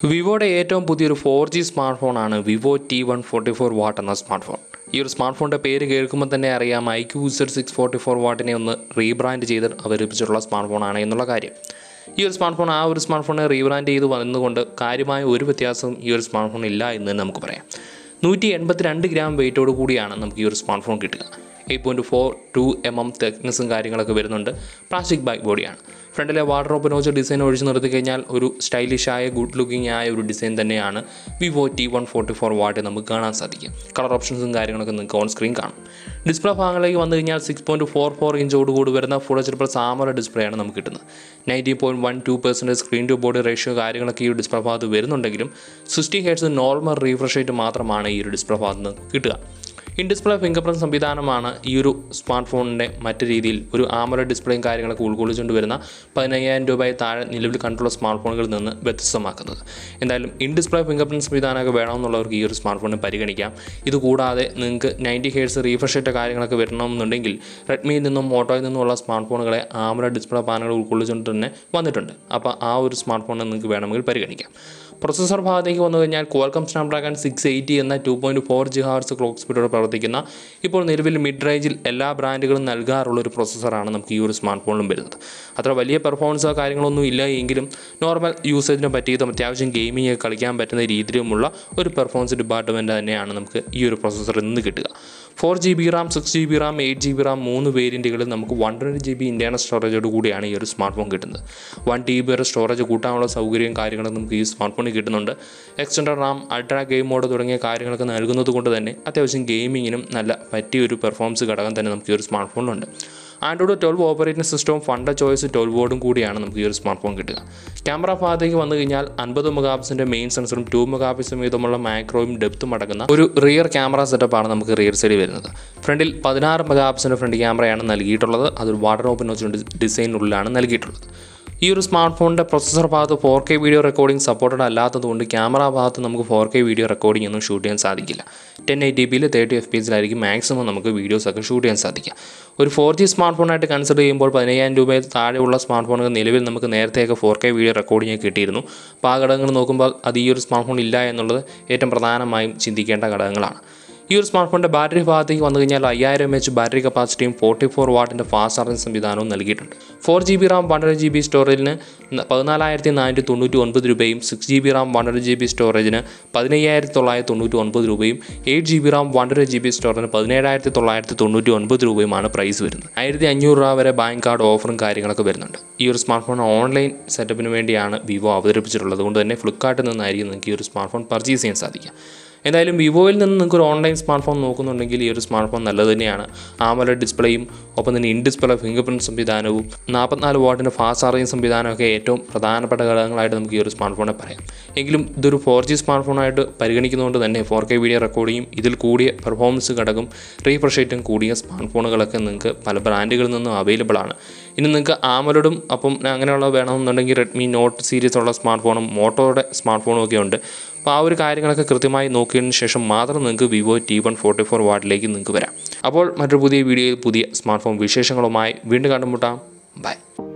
വിവോയുടെ ഏറ്റവും പുതിയൊരു four G smart ഫോണാണ് Vivo T one forty four watt എന്ന സ്മാർട്ട് ഫോൺ ഈ ഒരു സ്മാർട്ട് ഫോണിൻ്റെ പേര് കേൾക്കുമ്പോൾ തന്നെ അറിയാം I Q Z six forty four വാട്ടിനെ ഒന്ന് റീബ്രാൻഡ് ചെയ്ത് അവതരിപ്പിച്ചിട്ടുള്ള സ്മാർട്ട് ഫോണാണ് എന്നുള്ള കാര്യം ഈ ഒരു സ്മാർട്ട് ഫോൺ ആ ഒരു സ്മാർട്ട് ഫോണിനെ റീബ്രാൻഡ് ചെയ്ത് വന്നതുകൊണ്ട് കാര്യമായ ഒരു വ്യത്യാസവും ഈ ഒരു സ്മാർട്ട് ഫോൺ ഇല്ല എന്ന് തന്നെ നമുക്ക് പറയാം നൂറ്റി എൺപത്തി രണ്ട് ഗ്രാം വെയിറ്റോട് കൂടിയാണ് നമുക്ക് ഈ ഒരു സ്മാർട്ട് ഫോൺ കിട്ടുക eight point four two M M തെക്നെസ്സും കാര്യങ്ങളൊക്കെ വരുന്നുണ്ട് പ്ലാസ്റ്റിക് ബാക്ക് ബോഡിയാണ് ഫ്രണ്ടിലെ വാർഡ്രോപ്പ് നോച്ച് ഡിസൈൻ ഒഴിച്ച് നിർത്തി കഴിഞ്ഞാൽ ഒരു സ്റ്റൈലിഷ് ആയ ഗുഡ് ലുക്കിംഗ് ആയ ഒരു ഡിസൈൻ തന്നെയാണ് Vivo T one forty four watt നമുക്ക് കാണാൻ സാധിക്കും കളർ ഓപ്ഷൻസും കാര്യങ്ങളൊക്കെ നിങ്ങൾക്ക് ഓൺ സ്ക്രീൻ കാണും ഡിസ്പ്ലേ ഭാഗങ്ങളിലേക്ക് വന്നു കഴിഞ്ഞാൽ സിക്സ് പോയിൻറ്റ് ഫോർ ഫോർ ഇഞ്ചോട് കൂടി വരുന്ന ഫുൾ എച്ച് പ്ലസ് ആമറ ഡിസ്പ്ലേ ആണ് നമുക്ക് കിട്ടുന്നത് nineteen point one two percent screen to body ratio കാര്യങ്ങളൊക്കെ ഈ ഒരു ഡിസ്പ്ലേ ഭാഗത്ത് വരുന്നുണ്ടെങ്കിലും sixty hertz normal refresh rate മാത്രമാണ് ഈ ഒരു ഡിസ്പ്ലേ ഭാഗത്ത് നിന്ന് കിട്ടുക ഇൻ ഡിസ്പ്ലേ ഫിംഗർ പ്രിൻറ്റ് സംവിധാനമാണ് ഈ ഒരു സ്മാർട്ട് ഫോണിൻ്റെ മറ്റു രീതിയിൽ ഒരു ആമല ഡിസ്പ്ലേയും കാര്യങ്ങളൊക്കെ ഉൾക്കൊള്ളിച്ചുകൊണ്ട് വരുന്ന പതിനയ്യായിരം രൂപയിൽ താഴെ നിലവിൽ കണ്ടുള്ള സ്മാർട്ട് ഫോണുകളിൽ നിന്ന് വ്യത്യസ്തമാക്കുന്നത് എന്തായാലും ഇൻ ഡിസ്പ്ലേ ഫിംഗർ പ്രിൻറ്റ് സംവിധാനമൊക്കെ വേണമെന്നുള്ളവർക്ക് ഈ ഒരു സ്മാർട്ട് ഫോണിനെ പരിഗണിക്കാം ഇത് കൂടാതെ നിങ്ങൾക്ക് നയൻറ്റി ഹെയർസ് റീഫ്രഷ് റേറ്റ് കാര്യങ്ങളൊക്കെ വരണമെന്നുണ്ടെങ്കിൽ റെഡ്മിയിൽ നിന്നും മോട്ടോയിൽ നിന്നുമുള്ള സ്മാർട്ട് ഫോണുകളെ ആമല ഡിസ്പ്ലേ പാനലുകൾ ഉൾക്കൊള്ളിച്ചുകൊണ്ട് തന്നെ വന്നിട്ടുണ്ട് അപ്പോൾ ആ ഒരു സ്മാർട്ട് ഫോണിനെ നിങ്ങൾക്ക് വേണമെങ്കിൽ പരിഗണിക്കാം പ്രൊസസ്സർ ഭാഗത്തേക്ക് വന്നു കഴിഞ്ഞാൽ ക്വാൽക്കം സ്നാപ്ഡ്രാഗൺ സിക്സ് എയ്റ്റി എന്ന two point four G hertz clock സ്പീഡോടെ പ്രവർത്തിക്കുന്ന ഇപ്പോൾ നിലവിൽ മിഡ് റേഞ്ചിൽ എല്ലാ ബ്രാൻഡുകളും നൽകാറുള്ള ഒരു പ്രൊസസ്സറാണ് നമുക്ക് ഈ ഒരു സ്മാർട്ട് ഫോണിലും വരുന്നത് അത്ര വലിയ പെർഫോമൻസോ കാര്യങ്ങളൊന്നും ഇല്ല എങ്കിലും നോർമൽ യൂസേജിനെ പറ്റിയതും അത്യാവശ്യം ഗെയിമിംഗ് ഒക്കെ കളിക്കാൻ പറ്റുന്ന രീതിയിലുമുള്ള ഒരു പെർഫോമൻസ് ഡിപ്പാർട്ട്മെൻറ്റ് തന്നെയാണ് നമുക്ക് ഈ ഒരു പ്രൊസസ്സർ ഇന്ന് കിട്ടുക four G B RAM six G B RAM eight G B RAM മൂന്ന് വേരിയൻറ്റുകളിൽ നമുക്ക് one twenty G B internal സ്റ്റോറേജോട് കൂടിയാണ് ഈ ഒരു സ്മാർട്ട് ഫോൺ കിട്ടുന്നത് വൺ ടി ബി വരെ സ്റ്റോറേജ് കൂട്ടാനുള്ള സൗകര്യവും കാര്യങ്ങളും നമുക്ക് ഈ സ്മാർട്ട് ഫോണിൽ കിട്ടുന്നുണ്ട് extender RAM ultra game mode തുടങ്ങിയ കാര്യങ്ങളൊക്കെ നൽകുന്നത് കൊണ്ട് തന്നെ അത്യാവശ്യം ഗെയിമിങ്ങിനും നല്ല പറ്റിയൊരു പെർഫോമൻസ് ഘടകം തന്നെ നമുക്ക് ഈ ഒരു സ്മാർട്ട് ഫോണിലുണ്ട് ആൻഡ്രോയിഡ് ട്വൽവ് ഓപ്പറേറ്റിംഗ് സിസ്റ്റവും ഫണ്ട ചോയ്സ് ട്വൽവ് ബോർഡും കൂടിയാണ് നമുക്ക് ഈ ഒരു സ്മാർട്ട് ഫോൺ കിട്ടുക ക്യാമറ ഭാഗത്തേക്ക് വന്നു കഴിഞ്ഞാൽ അൻപത് മെഗാപിക്സിൻ്റെ മെയിൻ സെൻസറും ടു മെഗാപിക്സും വീതമുള്ള മാക്രോയും ഡെപ്തും അടങ്ങുന്ന ഒരു റിയർ ക്യാമറ സെറ്റപ്പാണ് നമുക്ക് റിയർ സൈഡിൽ വരുന്നത് ഫ്രണ്ടിൽ പതിനാറ് മെഗാപിക്സിൻ്റെ ഫ്രണ്ട് ക്യാമറയാണ് നൽകിയിട്ടുള്ളത് അതൊരു വാട്ടർ ഓപ്പൺ വെച്ചുകൊണ്ട് ഡിസൈനുള്ളിലാണ് നൽകിയിട്ടുള്ളത് ഈ ഒരു സ്മാർട്ട് ഫോണിൻ്റെ പ്രൊസസ്സർ ഭാഗത്ത് four K video recording supported അല്ലാത്തതുകൊണ്ട് ക്യാമറ ഭാഗത്ത് നമുക്ക് ഫോർ കെ വീഡിയോ റെക്കോർഡിംഗ് ഒന്നും ഷൂട്ട് ചെയ്യാൻ സാധിക്കില്ല ടെൻ എയ്റ്റി പിയിൽ തേർട്ടി എഫ് പി എസിലായിരിക്കും മാക്സിമം നമുക്ക് വീഡിയോസ് ഒക്കെ ഷൂട്ട് ചെയ്യാൻ സാധിക്കുക ഒരു ഫോർ ജി സ്മാർട്ട് ഫോണായിട്ട് കൺസിഡർ ചെയ്യുമ്പോൾ പതിനയ്യായിരം രൂപയിൽ താഴെയുള്ള സ്മാർട്ട് ഫോണുകൾ നിലവിൽ നമുക്ക് നേരത്തെയൊക്കെ ഫോർ കെ വീഡിയോ റെക്കോർഡിംഗ് കിട്ടിയിരുന്നു അപ്പോൾ ആ ഘടകങ്ങൾ നോക്കുമ്പോൾ അത് ഈ ഒരു സ്മാർട്ട് ഫോൺ ഇല്ല എന്നുള്ളത് ഏറ്റവും പ്രധാനമായും ചിന്തിക്കേണ്ട ഘടകങ്ങളാണ് ഈ ഒരു സ്മാർട്ട് ഫോണിൻ്റെ ബാറ്ററി ഭാഗത്തേക്ക് വന്നു കഴിഞ്ഞാൽ അയ്യായിരം എച്ച് ബാറ്ററി കപ്പാസിറ്റിയും ഫോർട്ടി ഫോർ വാട്ടിൻ്റെ ഫാസ്റ്റ് ചാർജിങ് സംവിധാനവും നൽകിയിട്ടുണ്ട് four G B RAM one G B സ്റ്റോറേജിന് പതിനാലായിരത്തി നാനൂറ്റി തൊണ്ണൂറ്റി ഒൻപത് രൂപയും six G B RAM one G B സ്റ്റോറേജിന് പതിനയ്യായിരത്തി തൊള്ളായിരത്തി തൊണ്ണൂറ്റി ഒൻപത് രൂപയും eight G B RAM one G B സ്റ്റോറേജിന് പതിനേഴായിരത്തി തൊള്ളായിരത്തി തൊണ്ണൂറ്റി ഒൻപത് രൂപയുമാണ് പ്രൈസ് വരുന്നത് ആയിരത്തി അഞ്ഞൂറ് രൂപ വരെ ബാങ്ക് കാർഡ് ഓഫറും കാര്യങ്ങളൊക്കെ വരുന്നുണ്ട് ഈ ഒരു സ്മാർട്ട് ഫോൺ ഓൺലൈൻ സെറ്റപ്പിന് വേണ്ടിയാണ് വിവോ അവതരിപ്പിച്ചിട്ടുള്ളത് അതുകൊണ്ട് തന്നെ ഫ്ലിപ്കാർട്ടിൽ നിന്നായിരിക്കും നിങ്ങൾക്ക് ഈ ഒരു സ്മാർട്ട് ഫോൺ പർച്ചേസ് ചെയ്യാൻ സാധിക്കുക എന്തായാലും വിവോയിൽ നിന്ന് നിങ്ങൾക്ക് ഒരു ഓൺലൈൻ സ്മാർട്ട് ഫോൺ നോക്കുന്നുണ്ടെങ്കിൽ ഈ ഒരു സ്മാർട്ട് ഫോൺ നല്ലത് തന്നെയാണ് ആമല ഡിസ്പ്ലേയും ഒപ്പം തന്നെ ഇൻ ഡിസ്പ്ലേ ഫിംഗർ പ്രിൻറ്റ് സംവിധാനവും നാൽപ്പത്തിനാല് വാട്ടിൻ്റെ ഫാസ്റ്റ് ചാർജിങ് സംവിധാനമൊക്കെ ഏറ്റവും പ്രധാനപ്പെട്ട ഘടകങ്ങളായിട്ട് നമുക്ക് ഈ ഒരു സ്മാർട്ട് ഫോണെ പറയാം എങ്കിലും ഇതൊരു ഫോർ ജി സ്മാർട്ട് ഫോണായിട്ട് പരിഗണിക്കുന്നതുകൊണ്ട് തന്നെ ഫോർ കെ വീഡിയോ റെക്കോർഡിങ്ങും ഇതിൽ കൂടിയ പെർഫോമൻസ് ഘടകം റീഫ്രഷ് റേറ്റും കൂടിയ സ്മാർട്ട് ഫോണുകളൊക്കെ നിങ്ങൾക്ക് പല ബ്രാൻഡുകളിൽ നിന്നും അവൈലബിൾ ആണ് ഇനി നിങ്ങൾക്ക് ആമലോടും അപ്പം അങ്ങനെയുള്ള വേണമെന്നുണ്ടെങ്കിൽ റെഡ്മി നോട്ട് സീരീസ് ഉള്ള സ്മാർട്ട് ഫോണും മോട്ടോയുടെ സ്മാർട്ട് ഫോണും ഒക്കെ ഉണ്ട് അപ്പോൾ ആ ഒരു കാര്യങ്ങളൊക്കെ കൃത്യമായി നോക്കിയതിന് ശേഷം മാത്രം നിങ്ങൾക്ക് Vivo T one forty four വാട്ടിലേക്ക് നിങ്ങൾക്ക് വരാം അപ്പോൾ മറ്റൊരു പുതിയ വീഡിയോയിൽ പുതിയ സ്മാർട്ട് ഫോൺ വിശേഷങ്ങളുമായി വീണ്ടും കണ്ടുമുട്ടാം ബൈ